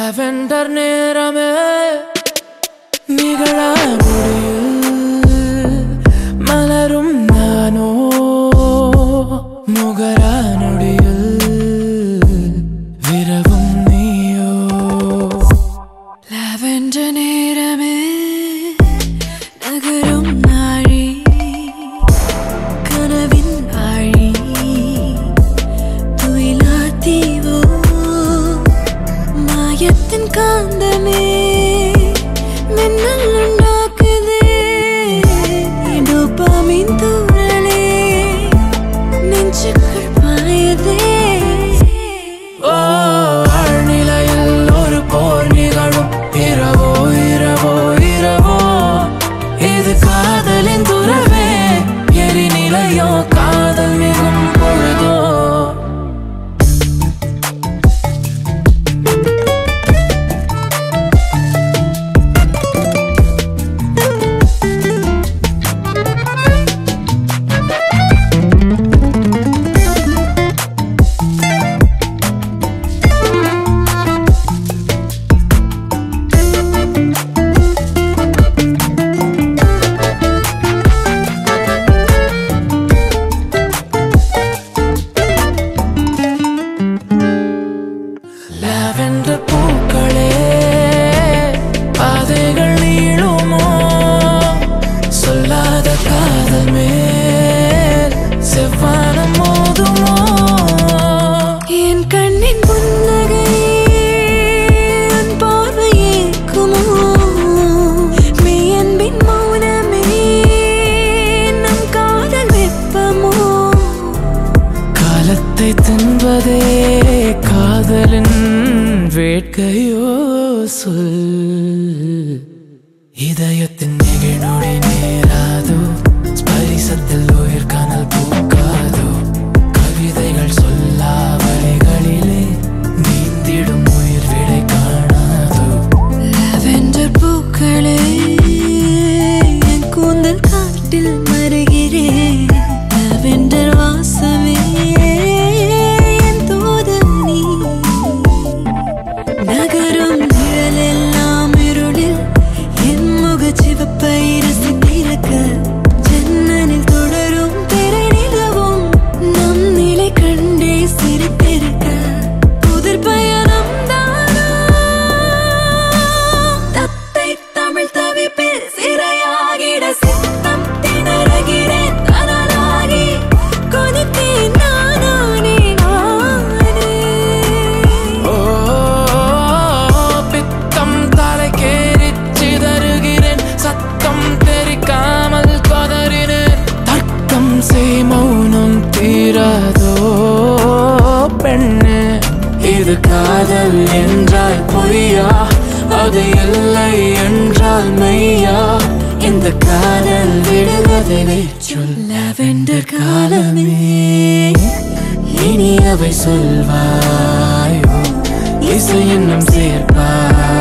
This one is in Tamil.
லாவெண்டர் நேரமே நிகழ முடியில் மலரும் நானோ முகரா நொடியில் விரவும் நீயோ லாவெண்டர் நேரமே நகரும் நாழி கனவின் ஆழி துயிலா தீவோ மாயத்தின் காந்தமே மின்னல் உண்டாக்குதே டோபாமின் தூரலே நெஞ்சுக்குள் பாயதே ஓ ஆழ்நிலையில் ஒரு போர் நிகழும் இரவோ இரவோ இரவோ இது காதலின் துறவே எரிநிலையோ காதல் மிகும் பொழுதோ லாவெண்டர் பூக்களே பாதைகள் நீளுமோ சொல்லாத காதல் மேல் செவ்வானம் மோதுமோ என் கண்ணின் புன்னகை உன் பார்வை ஏற்குமோ மெய் அன்பின் மௌனமே நம் காதல் வெப்பமோ காலத்தை தின்பதே காதலின் வேட்கையோ சொல் இதயத்தின் நெகிழ்நொடி நேராதோ ஸ்பரிசத்தில் உயிர் கனல் பூக்காதோ கவிதைகள் சொல்லா வழிகளிலே நீந்திடும் உயிர் விடை காணாதோ லாவெண்டர் பூக்களே என் கூந்தல் காட்டில் மருகிறேன் லாவெண்டர் வாசமே என் தூதனி நகரும் நிழலெல்லாம் இருளில் என் முகச்சிவப்பை ரசித்திருக்க ஜன்னலில் தொடரும் திரை நிலவும் நம் நிலை கண்டே சிரித்திருக்க புதிர் பயணம் தானா தத்தை தமிழ் தவிப்பில் சிறையாகிட சித்தம் திணறுகிறேன் தனலாகி கொதித்தேன் நானானே நானே ஓ பித்தம் தலைக்கேறிச் சிதறுகிறேன் சத்தம் தெரிக்காமல் கதறினேன் தர்க்கம் செய் மௌனம் தீராதோ பெண்ணே இது காதல் என்றால் பொய்யா அது இல்லை என்றால் மெய்யா இந்த காதல் விடுவதில்லை சொல் லாவெண்டர் காலமே இனி அவை சொல்வாயோ இசை என்னும் சேர்ப்பாய்